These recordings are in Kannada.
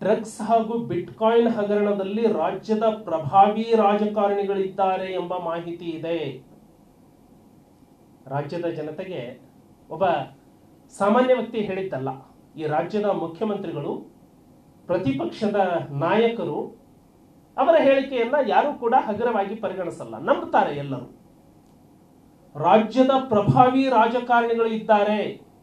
ಡ್ರಗ್ಸ್ ಹಾಗೂ ಬಿಟ್ಕಾಯಿನ್ ಹಗರಣದಲ್ಲಿ ರಾಜ್ಯದ ಪ್ರಭಾವಿ ರಾಜಕಾರಣಿಗಳಿದ್ದಾರೆ ಎಂಬ ಮಾಹಿತಿ ಇದೆ ರಾಜ್ಯದ ಜನತೆಗೆ ಒಬ್ಬ ಸಾಮಾನ್ಯ ವ್ಯಕ್ತಿ ಹೇಳಿದ್ದಲ್ಲ ಈ ರಾಜ್ಯದ ಮುಖ್ಯಮಂತ್ರಿಗಳು ಪ್ರತಿಪಕ್ಷದ ನಾಯಕರು ಅವರ ಹೇಳಿಕೆಯನ್ನ ಯಾರು ಕೂಡ ಹಗುರವಾಗಿ ಪರಿಗಣಿಸಲ್ಲ ನಂಬುತ್ತಾರೆ ಎಲ್ಲರೂ ರಾಜ್ಯದ ಪ್ರಭಾವಿ ರಾಜಕಾರಣಿಗಳು ಇದ್ದಾರೆ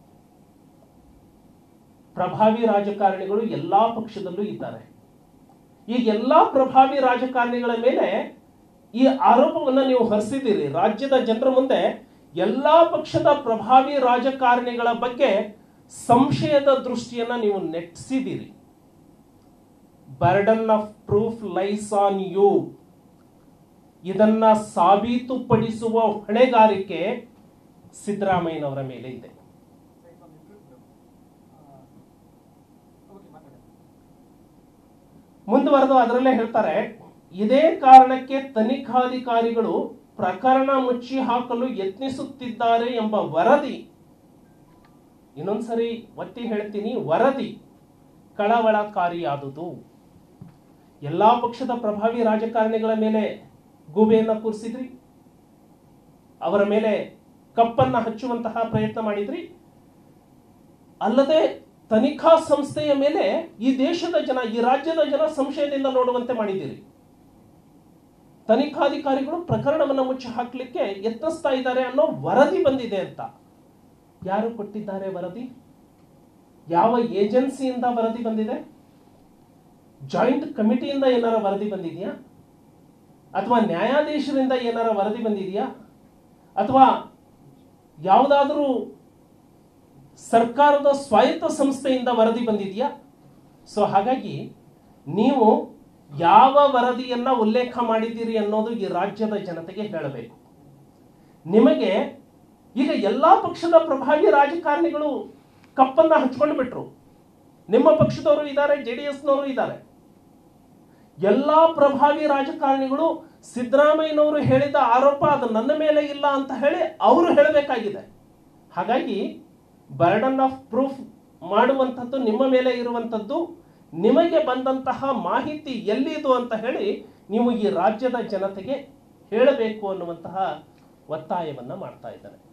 ಪ್ರಭಾವಿ ರಾಜಕಾರಣಿಗಳು ಎಲ್ಲಾ ಪಕ್ಷದಲ್ಲೂ ಇದ್ದಾರೆ ಈ ಎಲ್ಲಾ ಪ್ರಭಾವಿ ರಾಜಕಾರಣಿಗಳ ಮೇಲೆ ಈ ಆರೋಪವನ್ನ ನೀವು ಹೊರಿಸಿದ್ದೀರಿ ರಾಜ್ಯದ ಜನರ ಮುಂದೆ ಎಲ್ಲಾ ಪಕ್ಷದ ಪ್ರಭಾವಿ ರಾಜಕಾರಣಿಗಳ ಬಗ್ಗೆ ಸಂಶಯದ ದೃಷ್ಟಿಯನ್ನ ನೀವು ನೆಟ್ಸಿದ್ದೀರಿ burden of proof lies on you ಇದನ್ನ ಸಾಬೀತುಪಡಿಸುವ ಹೊಣೆಗಾರಿಕೆ ಸಿದ್ದರಾಮಯ್ಯನವರ ಮೇಲೆ ಇದೆ ಮುಂದುವರೆದು ಅದರಲ್ಲೇ ಹೇಳ್ತಾರೆ ಇದೇ ಕಾರಣಕ್ಕೆ ತನಿಖಾಧಿಕಾರಿಗಳು ಪ್ರಕರಣ ಮುಚ್ಚಿ ಹಾಕಲು ಯತ್ನಿಸುತ್ತಿದ್ದಾರೆ ಎಂಬ ವರದಿ ಇನ್ನೊಂದ್ಸರಿ ಒತ್ತಿ ಹೇಳ್ತೀನಿ ವರದಿ ಕಳವಳಕಾರಿಯಾದುದು ಎಲ್ಲಾ ಪಕ್ಷದ ಪ್ರಭಾವಿ ರಾಜಕಾರಣಿಗಳ ಮೇಲೆ ಗೂಬೆಯನ್ನ ಕೂರಿಸಿದ್ರಿ ಅವರ ಮೇಲೆ ಕಪ್ಪನ್ನ ಹಚ್ಚುವಂತಹ ಪ್ರಯತ್ನ ಮಾಡಿದ್ರಿ ಅಲ್ಲದೆ ತನಿಖಾ ಸಂಸ್ಥೆಯ ಮೇಲೆ ಈ ದೇಶದ ಜನ ಈ ರಾಜ್ಯದ ಜನ ಸಂಶಯದಿಂದ ನೋಡುವಂತೆ ಮಾಡಿದ್ದೀರಿ ತನಿಖಾಧಿಕಾರಿಗಳು ಪ್ರಕರಣವನ್ನು ಮುಚ್ಚಿ ಹಾಕಲಿಕ್ಕೆ ಯತ್ನಿಸ್ತಾ ಇದ್ದಾರೆ ಅನ್ನೋ ವರದಿ ಬಂದಿದೆ ಅಂತ ಯಾರು ಕೊಟ್ಟಿದ್ದಾರೆ ವರದಿ ಯಾವ ಏಜೆನ್ಸಿಯಿಂದ ವರದಿ ಬಂದಿದೆ ಜಾಯಿಂಟ್ ಕಮಿಟಿಯಿಂದ ಏನಾರ ವರದಿ ಬಂದಿದೆಯಾ ಅಥವಾ ನ್ಯಾಯಾಧೀಶರಿಂದ ಏನಾರ ವರದಿ ಬಂದಿದೆಯಾ ಅಥವಾ ಯಾವುದಾದರೂ ಸರ್ಕಾರದ ಸ್ವಾಯತ್ತ ಸಂಸ್ಥೆಯಿಂದ ವರದಿ ಬಂದಿದೆಯಾ ಸೊ ಹಾಗಾಗಿ ನೀವು ಯಾವ ವರದಿಯನ್ನ ಉಲ್ಲೇಖ ಮಾಡಿದ್ದೀರಿ ಅನ್ನೋದು ಈ ರಾಜ್ಯದ ಜನತೆಗೆ ಹೇಳಬೇಕು ನಿಮಗೆ ಈಗ ಎಲ್ಲಾ ಪಕ್ಷದ ಪ್ರಭಾವಿ ರಾಜಕಾರಣಿಗಳು ಕಪ್ಪನ್ನ ಹಚ್ಕೊಂಡು ಬಿಟ್ರು ನಿಮ್ಮ ಪಕ್ಷದವರು ಇದ್ದಾರೆ ಜೆ ಡಿ ಎಸ್ನವರು ಇದ್ದಾರೆ ಎಲ್ಲಾ ಪ್ರಭಾವಿ ರಾಜಕಾರಣಿಗಳು ಸಿದ್ದರಾಮಯ್ಯನವರು ಹೇಳಿದ ಆರೋಪ ಅದು ನನ್ನ ಮೇಲೆ ಇಲ್ಲ ಅಂತ ಹೇಳಿ ಅವರು ಹೇಳಬೇಕಾಗಿದೆ ಹಾಗಾಗಿ ಬರ್ಡನ್ ಆಫ್ ಪ್ರೂಫ್ ಮಾಡುವಂಥದ್ದು ನಿಮ್ಮ ಮೇಲೆ ಇರುವಂಥದ್ದು ನಿಮಗೆ ಬಂದಂತಹ ಮಾಹಿತಿ ಎಲ್ಲಿದು ಅಂತ ಹೇಳಿ ನೀವು ಈ ರಾಜ್ಯದ ಜನತೆಗೆ ಹೇಳಬೇಕು ಅನ್ನುವಂತಹ ಒತ್ತಾಯವನ್ನ ಮಾಡ್ತಾ ಇದ್ದಾರೆ